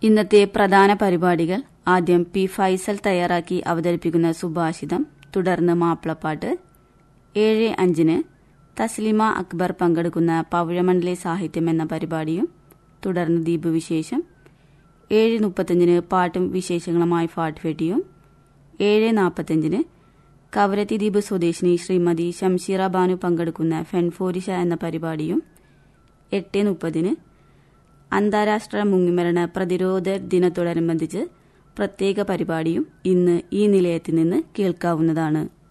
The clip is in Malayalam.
ഇന്നത്തെ പ്രധാന പരിപാടികൾ ആദ്യം പി ഫൈസൽ തയ്യാറാക്കി അവതരിപ്പിക്കുന്ന സുഭാഷിതം തുടർന്ന് മാപ്പിളപ്പാട്ട് ഏഴ് അഞ്ചിന് തസ്ലിമ അക്ബർ പങ്കെടുക്കുന്ന പൗഴമണ്ഡലി സാഹിത്യം എന്ന പരിപാടിയും തുടർന്ന് ദ്വീപ് വിശേഷം ഏഴ് മുപ്പത്തഞ്ചിന് പാട്ടും വിശേഷങ്ങളുമായി ഫാട്ട്ഫെട്ടിയും ഏഴ് നാൽപ്പത്തഞ്ചിന് കവരത്തി ദ്വീപ് സ്വദേശിനി ശ്രീമതി ഷംഷീറ ബാനു പങ്കെടുക്കുന്ന ഫെൻഫോരിഷ എന്ന പരിപാടിയും എട്ട് മുപ്പതിന് അന്താരാഷ്ട്ര മുങ്ങിമരണ പ്രതിരോധ ദിനത്തോടനുബന്ധിച്ച് പ്രത്യേക പരിപാടിയും ഇന്ന് ഈ നിലയത്തിൽ നിന്ന് കേൾക്കാവുന്നതാണ്